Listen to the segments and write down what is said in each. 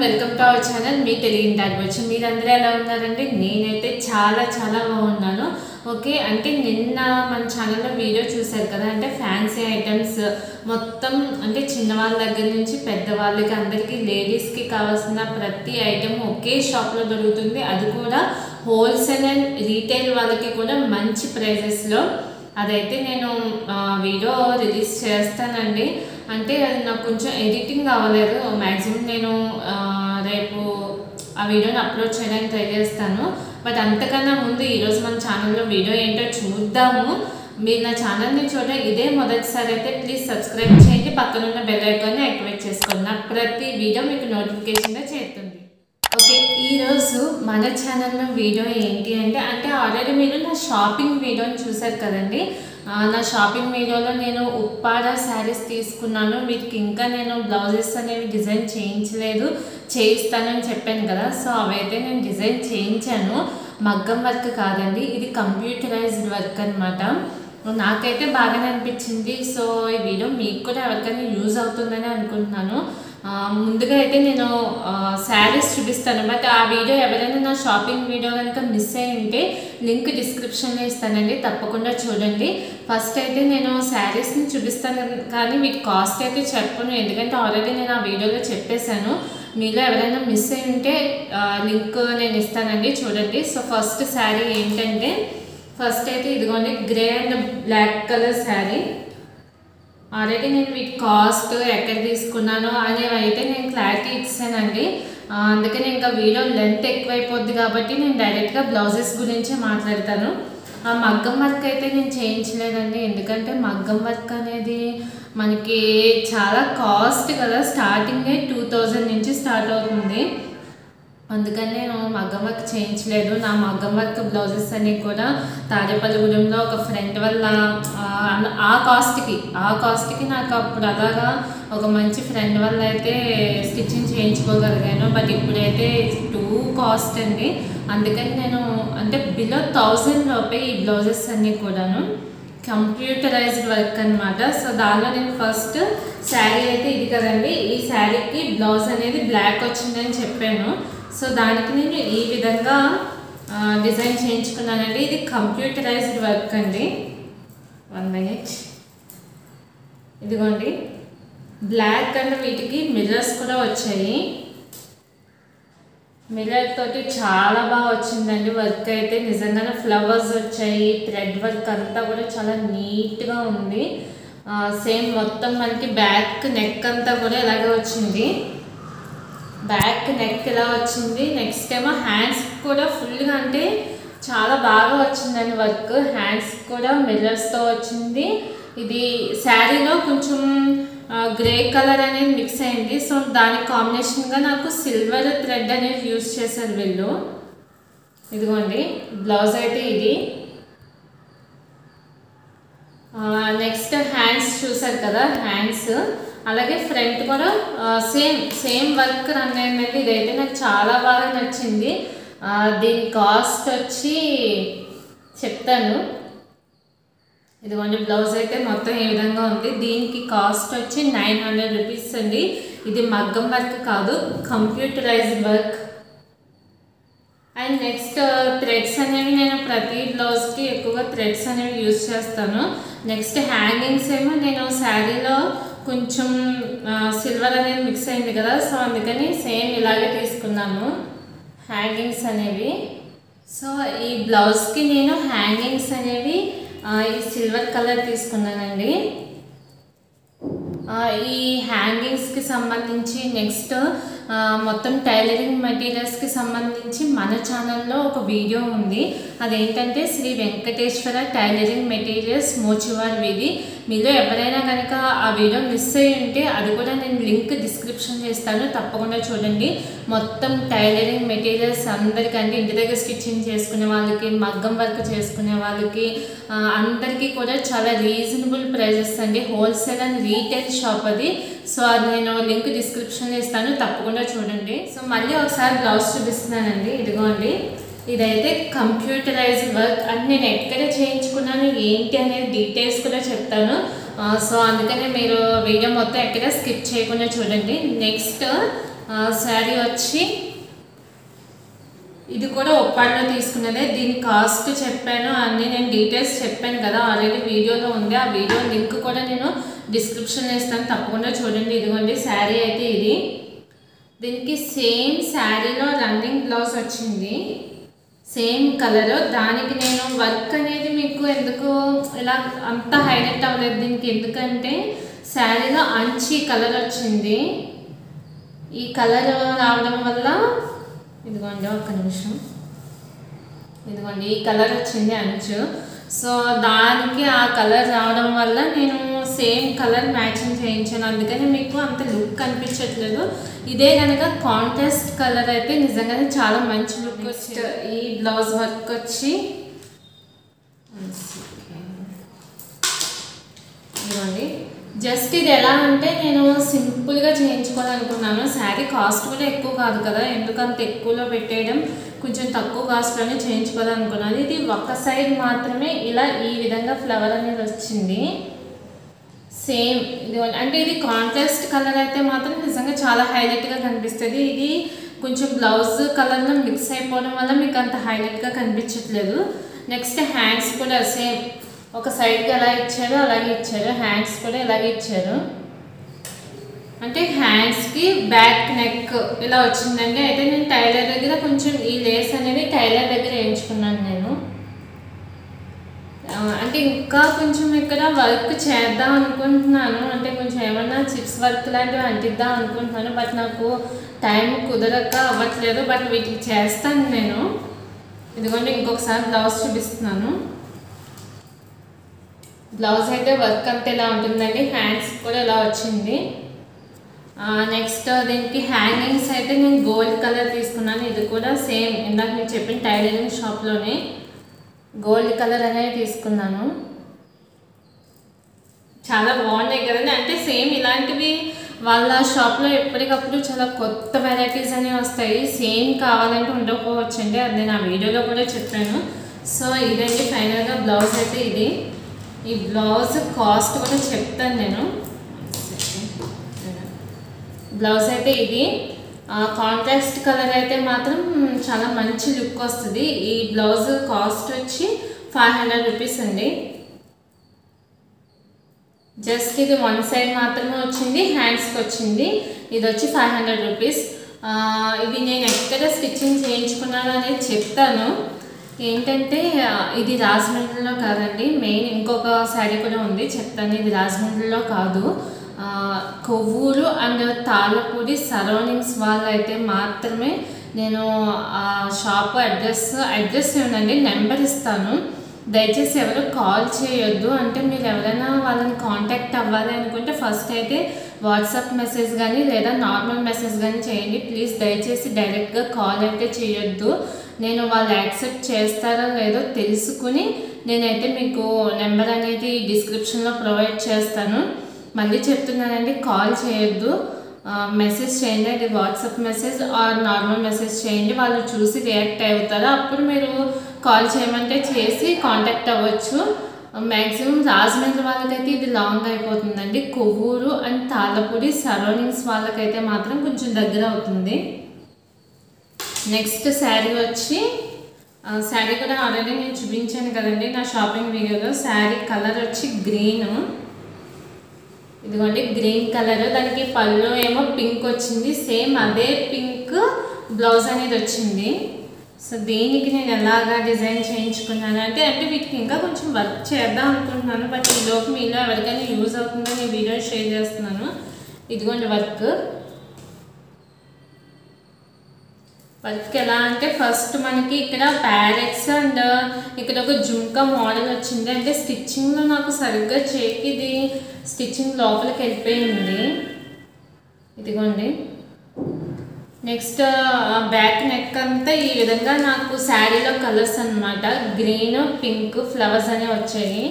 Welcome to our channel మీ తెలుగు ఇంటారు వచ్చి మీరందరూ ఎలా ఉన్నారంటే నేనైతే చాలా చాలా బాగున్నాను ఓకే అంటే నిన్న మన ఛానల్లో వీడియో చూశారు కదా అంటే ఫ్యాన్సీ ఐటమ్స్ మొత్తం అంటే చిన్నవాళ్ళ దగ్గర నుంచి పెద్దవాళ్ళకి అందరికీ లేడీస్కి కావాల్సిన ప్రతి ఐటమ్ ఒకే షాప్లో దొరుకుతుంది అది కూడా హోల్సేల్ అండ్ రీటైల్ వాళ్ళకి కూడా మంచి ప్రైజెస్లో అదైతే నేను ఆ, వీడియో రిలీజ్ చేస్తానండి అంటే అది నాకు కొంచెం ఎడిటింగ్ అవ్వలేదు మ్యాక్సిమం నేను ఆ, రేపు ఆ వీడియోని అప్లోడ్ చేయడానికి ట్రై చేస్తాను బట్ అంతకన్నా ముందు ఈరోజు మన ఛానల్లో వీడియో ఏంటో చూద్దాము మీరు నా ఛానల్ని చూడండి ఇదే మొదటిసారి అయితే ప్లీజ్ సబ్స్క్రైబ్ చేయండి పక్కన ఉన్న బెల్ ఐకాన్ని యాక్టివేట్ చేసుకోండి నా ప్రతి వీడియో మీకు నోటిఫికేషన్గా చేరుతుంది ఓకే ఈరోజు మన ఛానల్లో వీడియో ఏంటి అంటే అంటే ఆల్రెడీ మీరు నా షాపింగ్ వీడియోని చూశారు కదండి ఆ, నా షాపింగ్ వీడియోలో నేను ఉప్పాడ శారీస్ తీసుకున్నాను వీటికి ఇంకా నేను బ్లౌజెస్ అనేవి డిజైన్ చేయించలేదు చేయిస్తానని చెప్పాను కదా సో అవైతే నేను డిజైన్ చేయించాను మగ్గం వర్క్ కాదండి ఇది కంప్యూటరైజ్డ్ వర్క్ అనమాట నాకైతే బాగానే అనిపించింది సో ఈ వీడియో మీకు కూడా ఎవరికైనా యూజ్ అవుతుందని అనుకుంటున్నాను ఆ, ముందుగా అయితే నేను శారీస్ చూపిస్తాను బట్ ఆ వీడియో ఎవరైనా నా షాపింగ్ వీడియో కనుక మిస్ అయి ఉంటే లింక్ డిస్క్రిప్షన్లో ఇస్తానండి తప్పకుండా చూడండి ఫస్ట్ అయితే నేను శారీస్ని చూపిస్తాను కానీ వీటి కాస్ట్ అయితే చెప్పను ఎందుకంటే ఆల్రెడీ నేను ఆ వీడియోలో చెప్పేశాను మీలో ఎవరైనా మిస్ అయి ఉంటే లింక్ నేను ఇస్తానండి చూడండి సో ఫస్ట్ శారీ ఏంటంటే ఫస్ట్ అయితే ఇదిగోండి grey and black colour sari already నేను వీటి కాస్ట్ ఎక్కడ తీసుకున్నాను అనేవి అయితే నేను క్లారిటీ ఇచ్చానండి ఆ, అందుకని ఇంకా వీడియో లెంత్ ఎక్కువైపోద్ది కాబట్టి నేను డైరెక్ట్గా బ్లౌజెస్ గురించే మాట్లాడతాను ఆ మగ్గం వర్క్ అయితే నేను చేయించలేదండి ఎందుకంటే మగ్గం వర్క్ అనేది మనకి చాలా కాస్ట్ కదా స్టార్టింగే టూ థౌజండ్ నుంచి స్టార్ట్ అవుతుంది అందుకని నేను మగ్గం వర్క్ చేయించలేదు నా మగ్గం వర్క్ బ్లౌజెస్ అన్ని కూడా తాడేపల్లిగూడెంలో ఒక ఫ్రెండ్ వల్ల ఆ, ఆ కాస్ట్కి ఆ కాస్ట్కి నాకు అప్పుడు అలాగా ఒక మంచి ఫ్రెండ్ వల్ల అయితే స్టిచ్చింగ్ చేయించుకోగలిగాను బట్ ఇప్పుడైతే టూ కాస్ట్ అండి అందుకని నేను అంటే బిలో థౌజండ్ లోపే ఈ బ్లౌజెస్ అన్నీ కూడాను కంప్యూటరైజ్డ్ వర్క్ అనమాట సో దానిలో నేను ఫస్ట్ శారీ అయితే ఇది కదండి ఈ శారీకి బ్లౌజ్ అనేది బ్లాక్ వచ్చిందని చెప్పాను సో దానికి నేను ఈ విధంగా ఆ, డిజైన్ చేయించుకున్నానండి ఇది కంప్యూటరైజ్డ్ వర్క్ అండి వన్ మినిట్ ఇదిగోండి బ్లాక్ అండ్ వీటికి మిర్రర్స్ కూడా వచ్చాయి మిర్రర్ తోటి చాలా బాగా వచ్చిందండి వర్క్ అయితే నిజంగానే ఫ్లవర్స్ వచ్చాయి థ్రెడ్ వర్క్ అంతా కూడా చాలా నీట్గా ఉంది సేమ్ మొత్తం మనకి బ్యాక్ నెక్ అంతా కూడా ఇలాగే వచ్చింది బ్యాక్ నెక్ ఇలా వచ్చింది నెక్స్ట్ ఏమో హ్యాండ్స్ కూడా ఫుల్గా అంటే చాలా బాగా వచ్చిందండి వర్క్ హ్యాండ్స్ కూడా మిర్రర్స్తో వచ్చింది ఇది శారీలో కొంచెం గ్రే కలర్ అనేది మిక్స్ అయింది సో దానికి కాంబినేషన్గా నాకు సిల్వర్ థ్రెడ్ అనేది యూస్ చేశారు వీళ్ళు ఇదిగోండి బ్లౌజ్ అయితే ఇది నెక్స్ట్ హ్యాండ్స్ చూసారు కదా హ్యాండ్స్ అలాగే ఫ్రంట్ కూడా సేమ్ సేమ్ వర్క్ రన్ అయిందండి ఇదైతే నాకు చాలా బాగా నచ్చింది ఆ, దీని కాస్ట్ వచ్చి చెప్తాను ఇదిగోండి బ్లౌజ్ అయితే మొత్తం ఏ విధంగా ఉంది దీనికి కాస్ట్ వచ్చి నైన్ హండ్రెడ్ రూపీస్ అండి ఇది మగ్గం వర్క్ కాదు computerised work and next threads అనేవి నేను ప్రతి బ్లౌజ్కి ఎక్కువగా థ్రెడ్స్ అనేవి యూజ్ చేస్తాను నెక్స్ట్ హ్యాంగింగ్స్ ఏమో నేను శారీలో కొంచెం సిల్వర్ అనేది మిక్స్ అయింది కదా సో అందుకని సేమ్ ఇలాగే తీసుకున్నాను హ్యాంగింగ్స్ అనేవి సో ఈ బ్లౌజ్కి నేను హ్యాంగింగ్స్ అనేవి ఆ, ఈ సిల్వర్ కలర్ తీసుకున్నానండి ఆ, ఈ హ్యాంగింగ్స్కి సంబంధించి నెక్స్ట్ ఆ, మొత్తం టైలరింగ్ మెటీరియల్స్కి సంబంధించి మన ఛానల్లో ఒక వీడియో ఉంది అదేంటంటే శ్రీ వెంకటేశ్వర టైలరింగ్ మెటీరియల్స్ మోచివార్ వీధి మీలో ఎవరైనా కనుక ఆ వీడియో మిస్ అయ్యి ఉంటే అది కూడా నేను లింక్ డిస్క్రిప్షన్ చేస్తాను తప్పకుండా చూడండి మొత్తం టైలరింగ్ మెటీరియల్స్ అందరికంటే ఇంటి దగ్గర స్టిచ్చింగ్ చేసుకునే వాళ్ళకి మగ్గం వర్క్ చేసుకునే వాళ్ళకి ఆ, అందరికీ కూడా చాలా రీజనబుల్ ప్రైజెస్ అండి హోల్సేల్ అండ్ రీటైల్ షాప్ అది సో అది నేను లింక్ డిస్క్రిప్షన్లో ఇస్తాను తప్పకుండా చూడండి సో మళ్ళీ ఒకసారి బ్లౌజ్ చూపిస్తున్నానండి ఇదిగోండి ఇదైతే కంప్యూటరైజ్డ్ వర్క్ అది నేను ఎక్కడ చేయించుకున్నాను ఏంటి అనేది డీటెయిల్స్ కూడా చెప్తాను ఆ, సో అందుకనే మీరు వీడియో మొత్తం ఎక్కడ స్కిప్ చేయకుండా చూడండి నెక్స్ట్ శారీ వచ్చి ఇది కూడా ఒప్పాడులో తీసుకున్నదే దీని కాస్ట్ చెప్పాను అన్ని నేను డీటెయిల్స్ చెప్పాను కదా ఆల్రెడీ వీడియోలో ఉంది ఆ వీడియో లింక్ కూడా నేను డిస్క్రిప్షన్లో ఇస్తాను తప్పకుండా చూడండి ఇదిగోండి శారీ అయితే ఇది దీనికి సేమ్ శారీలో రన్నింగ్ బ్లౌజ్ వచ్చింది సేమ్ కలర్ దానికి నేను వర్క్ అనేది మీకు ఎందుకు ఇలా అంత హైలైట్ అవ్వలేదు దీనికి ఎందుకంటే శారీలో అంచి కలర్ వచ్చింది ఈ కలర్ రావడం వల్ల ఇదిగోండి ఒక్క నిమిషం ఇదిగోండి ఈ కలర్ వచ్చింది అంచు సో దానికి ఆ కలర్ రావడం వల్ల నేను సేమ్ కలర్ మ్యాచింగ్ చేయించాను అందుకని మీకు అంత లుక్ కనిపించట్లేదు ఇదే కనుక కాంట్రాస్ట్ కలర్ అయితే నిజంగానే చాలా మంచి లుక్ వచ్చింది ఈ బ్లౌజ్ వర్క్ వచ్చి ఇదిగోండి జస్ట్ ఇది ఎలా అంటే నేను సింపుల్గా చేయించుకోవాలనుకున్నాను శారీ కాస్ట్ కూడా ఎక్కువ కాదు కదా ఎందుకంత ఎక్కువలో పెట్టేయడం కొంచెం తక్కువ కాస్ట్లోనే చేయించుకోవాలనుకున్నాను ఇది ఒక సైడ్ మాత్రమే ఇలా ఈ విధంగా ఫ్లవర్ అనేది వచ్చింది సేమ్ ఇది అంటే ఇది కాంట్రాస్ట్ కలర్ అయితే మాత్రం నిజంగా చాలా హైలైట్గా కనిపిస్తుంది ఇది కొంచెం బ్లౌజ్ కలర్లో మిక్స్ అయిపోవడం వల్ల మీకు అంత హైలైట్గా కనిపించట్లేదు నెక్స్ట్ హ్యాండ్స్ కూడా సేమ్ ఒక సైడ్కి ఎలా ఇచ్చారో అలాగే ఇచ్చారు హ్యాండ్స్ కూడా ఇలాగే ఇచ్చారు అంటే హ్యాండ్స్కి బ్యాక్ నెక్ ఇలా వచ్చిందండి అయితే నేను టైలర్ దగ్గర కొంచెం ఈ లేస్ అనేది టైలర్ దగ్గర వేయించుకున్నాను నేను ఆ, అంటే ఇంకా కొంచెం ఇక్కడ వర్క్ చేద్దాం అనుకుంటున్నాను అంటే కొంచెం ఏమన్నా చిప్స్ వర్క్ లాంటివి అంటిద్దాం అనుకుంటున్నాను బట్ నాకు టైం కుదరక అవ్వట్లేదు బట్ వీటికి చేస్తాను నేను ఇదిగోండి ఇంకొకసారి బ్లౌజ్ చూపిస్తున్నాను బ్లౌజ్ అయితే వర్క్ అంతా ఇలా ఉంటుందండి హ్యాండ్స్ కూడా ఇలా వచ్చింది నెక్స్ట్ దీనికి హ్యాంగింగ్స్ అయితే నేను గోల్డ్ కలర్ తీసుకున్నాను ఇది కూడా సేమ్ ఇందాక నేను చెప్పిన టైలరింగ్ షాప్లోనే గోల్డ్ కలర్ అనేది తీసుకున్నాను చాలా బాగున్నాయి కదండి అంటే సేమ్ ఇలాంటివి వాళ్ళ షాప్లో ఎప్పటికప్పుడు చాలా కొత్త వెరైటీస్ అనేవి వస్తాయి సేమ్ కావాలంటే ఉండకపోవచ్చు అండి అది నేను ఆ వీడియోలో కూడా చెప్పాను సో ఇదండి ఫైనల్గా బ్లౌజ్ అయితే ఇది ఈ బ్లౌజ్ కాస్ట్ కూడా చెప్తాను నేను బ్లౌజ్ అయితే ఇది కాంట్రాస్ట్ కలర్ అయితే మాత్రం చాలా మంచి లుక్ వస్తుంది ఈ బ్లౌజ్ కాస్ట్ వచ్చి ఫైవ్ హండ్రెడ్ రూపీస్ అండి జస్ట్ ఇది వన్ సైడ్ మాత్రమే వచ్చింది హ్యాండ్స్కి వచ్చింది ఇది వచ్చి ఫైవ్ హండ్రెడ్ రూపీస్ ఇది నేను ఎక్కడ స్టిచ్చింగ్ చేయించుకున్నాను అనేది చెప్తాను ఏంటంటే ఆ, ఇది రాజమండ్రిలో కాదండి మెయిన్ ఇంకొక శారీ కూడా ఉంది చెప్తాను ఇది రాజమండ్రిలో కాదు ఆ, కొవ్వూరు అండ్ తాళ్ళపూడి సరౌండింగ్స్ వాళ్ళు అయితే మాత్రమే నేను ఆ షాప్ అడ్రస్ అడ్రస్ ఉందండి నెంబర్ ఇస్తాను దయచేసి ఎవరు కాల్ చేయొద్దు అంటే మీరు ఎవరైనా వాళ్ళని కాంటాక్ట్ అవ్వాలి అనుకుంటే ఫస్ట్ అయితే వాట్సాప్ మెసేజ్ కానీ లేదా నార్మల్ మెసేజ్ కానీ చేయండి ప్లీజ్ దయచేసి డైరెక్ట్గా కాల్ అయితే చేయొద్దు నేను వాళ్ళు యాక్సెప్ట్ చేస్తారో లేదో తెలుసుకుని నేనైతే మీకు నెంబర్ అనేది డిస్క్రిప్షన్లో ప్రొవైడ్ చేస్తాను మళ్ళీ చెప్తున్నానండి కాల్ చేయొద్దు మెసేజ్ చేయండి అది WhatsApp message or normal message చేయండి వాళ్ళు చూసి రియాక్ట్ అవుతారు అప్పుడు మీరు కాల్ చేయమంటే చేసి కాంటాక్ట్ అవ్వచ్చు మ్యాక్సిమం రాజమండ్రి వాళ్ళకైతే ఇది లాంగ్ అయిపోతుందండి కొవ్వూరు అండ్ తాళ్ళపూడి సరౌండింగ్స్ వాళ్ళకైతే మాత్రం కొంచెం దగ్గర అవుతుంది నెక్స్ట్ శారీ వచ్చి శారీ కూడా ఆల్రెడీ నేను చూపించాను కదండి నా షాపింగ్ వీడియోలో శారీ కలర్ వచ్చి గ్రీన్ ఇదిగోండి గ్రీన్ కలర్ దానికి పళ్ళు ఏమో పింక్ వచ్చింది సేమ్ అదే పింక్ బ్లౌజ్ అనేది వచ్చింది సో దీనికి నేను ఎలాగా డిజైన్ చేయించుకున్నాను అంటే అంటే వీటికి ఇంకా కొంచెం వర్క్ చేద్దాం అనుకుంటున్నాను బట్ ఈలోపు మీలో ఎవరికైనా యూజ్ అవుతుందో నేను వీడియో షేర్ చేస్తున్నాను ఇదిగోండి వర్క్ వర్క్ ఎలా అంటే ఫస్ట్ మనకి ఇక్కడ ప్యారెట్స్ అండ్ ఇక్కడ ఒక జుంకా మోడల్ వచ్చింది అంటే స్టిచ్చింగ్లో నాకు సరిగ్గా చేకి ఇది స్టిచ్చింగ్ లోపలికి వెళ్ళిపోయింది ఇదిగోండి నెక్స్ట్ బ్యాక్ నెక్ అంతా ఈ విధంగా నాకు శారీలో కలర్స్ అన్నమాట గ్రీన్ పింక్ ఫ్లవర్స్ అనేవి వచ్చాయి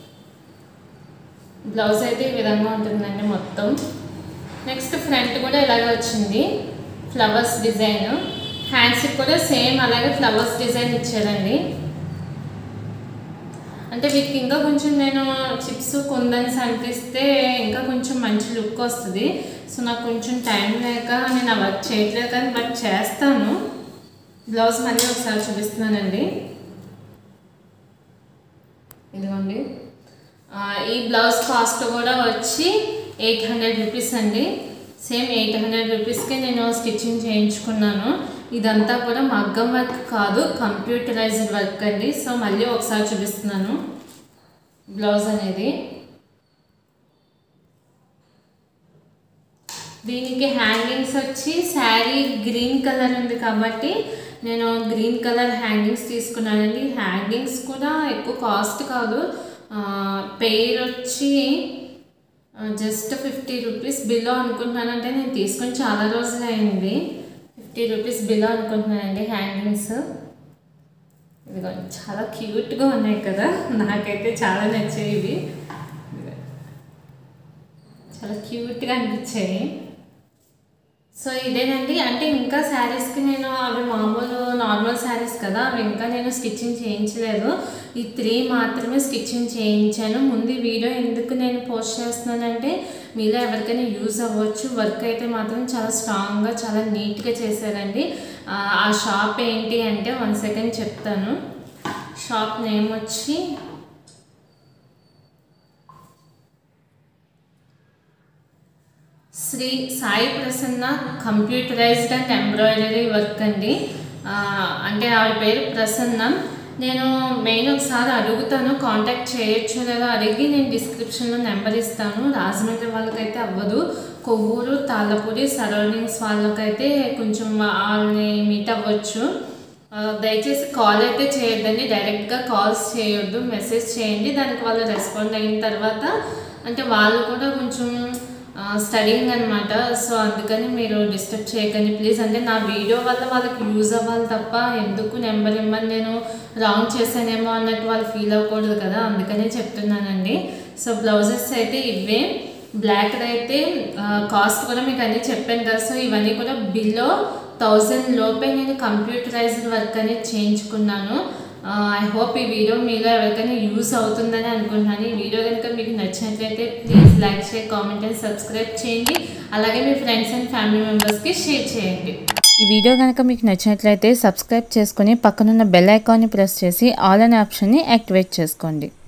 బ్లౌజ్ అయితే ఈ విధంగా ఉంటుందండి మొత్తం నెక్స్ట్ ఫ్రంట్ కూడా ఇలాగే వచ్చింది ఫ్లవర్స్ డిజైన్ హ్యాండ్స్కి కూడా సేమ్ అలాగే ఫ్లవర్స్ డిజైన్ ఇచ్చారండి అంటే వీటికి ఇంకా కొంచెం నేను చిప్స్ కుందన్స్ అంటిస్తే ఇంకా కొంచెం మంచి లుక్ వస్తుంది సో నాకు కొంచెం టైం లేక నేను ఆ వర్క్ చేయట్లేదు కానీ బట్ చేస్తాను బ్లౌజ్ మళ్ళీ ఒకసారి చూపిస్తున్నానండి ఇదిగోండి ఆ, ఈ బ్లౌజ్ కాస్ట్ కూడా వచ్చి ఎయిట్ హండ్రెడ్ రూపీస్ అండి సేమ్ ఎయిట్ హండ్రెడ్ రూపీస్కి నేను స్టిచ్చింగ్ చేయించుకున్నాను ఇదంతా కూడా మగ్గం వర్క్ కాదు కంప్యూటరైజ్డ్ వర్క్ అండి సో మళ్ళీ ఒకసారి చూపిస్తున్నాను బ్లౌజ్ అనేది దీనికి హ్యాంగింగ్స్ వచ్చి శారీ గ్రీన్ కలర్ ఉంది కాబట్టి నేను గ్రీన్ కలర్ హ్యాంగింగ్స్ తీసుకున్నానండి హ్యాంగింగ్స్ కూడా ఎక్కువ కాస్ట్ కాదు పెయిర్ వచ్చి జస్ట్ ఫిఫ్టీ రూపీస్ బిలో అనుకుంటున్నానంటే నేను తీసుకొని చాలా రోజులు అయింది ఫిఫ్టీ రూపీస్ బిలో అనుకుంటున్నానండి హ్యాంగింగ్స్ ఇదిగో చాలా క్యూట్గా ఉన్నాయి కదా నాకైతే చాలా నచ్చాయి ఇవి ఇదిగో. చాలా క్యూట్గా అనిపించాయి సో ఇదేనండి అంటే ఇంకా శారీస్కి నేను అవి మామూలు నార్మల్ శారీస్ కదా అవి ఇంకా నేను స్టిచ్చింగ్ చేయించలేదు ఈ త్రీ మాత్రమే స్టిచ్చింగ్ చేయించాను ముందు ఈ వీడియో ఎందుకు నేను పోస్ట్ చేస్తున్నానంటే మీలో ఎవరికైనా యూజ్ అవ్వచ్చు వర్క్ అయితే మాత్రం చాలా స్ట్రాంగ్గా చాలా నీట్గా చేశారండి ఆ, ఆ షాప్ ఏంటి అంటే వన్ సెకండ్ చెప్తాను షాప్ నేమ్ వచ్చి Shri Sai Prasanna computerised and embroidery work అండి ఆ, అంటే ఆవిడ పేరు ప్రసన్న నేను మెయిన్ ఒకసారి అడుగుతాను కాంటాక్ట్ చేయొచ్చు లేదా అడిగి నేను డిస్క్రిప్షన్లో నెంబర్ ఇస్తాను రాజమండ్రి వాళ్ళకైతే అవ్వదు కొవ్వూరు తాళ్ళపూడి సరౌండింగ్స్ వాళ్ళకైతే కొంచెం వాళ్ళని మీట్ అవ్వచ్చు ఆ, దయచేసి కాల్ అయితే చేయొద్దండి డైరెక్ట్గా కాల్స్ చేయొద్దు మెసేజ్ చేయండి దానికి వాళ్ళు రెస్పాండ్ అయిన తర్వాత అంటే వాళ్ళు కూడా కొంచెం స్టడింగ్ అనమాట సో అందుకని మీరు డిస్టర్బ్ చేయకండి ప్లీజ్ అంటే నా వీడియో వల్ల వాళ్ళకి యూజ్ అవ్వాలి తప్ప ఎందుకు నెంబర్ ఇమ్మని నేను రాంగ్ చేశానేమో అన్నట్టు వాళ్ళు ఫీల్ అవ్వకూడదు కదా అందుకనే చెప్తున్నానండి సో బ్లౌజెస్ అయితే ఇవే బ్లాక్ అయితే కాస్ట్ కూడా మీకు అన్నీ చెప్పాను కదా సో ఇవన్నీ కూడా బిలో థౌజండ్ లోపే నేను కంప్యూటరైజ్డ్ వర్క్ అనేది చేయించుకున్నాను ఐ హోప్ ఈ వీడియో మీలో ఎవరికైనా యూస్ అవుతుందని అనుకుంటున్నాను ఈ వీడియో కనుక మీకు నచ్చినట్లయితే please like share comment and subscribe చేయండి అలాగే మీ ఫ్రెండ్స్ అండ్ ఫ్యామిలీ మెంబర్స్కి షేర్ చేయండి ఈ వీడియో కనుక మీకు నచ్చినట్లయితే సబ్స్క్రైబ్ చేసుకొని పక్కనున్న బెల్ ఐకాన్ని ప్రెస్ చేసి ఆల్ అనే ఆప్షన్ని యాక్టివేట్ చేసుకోండి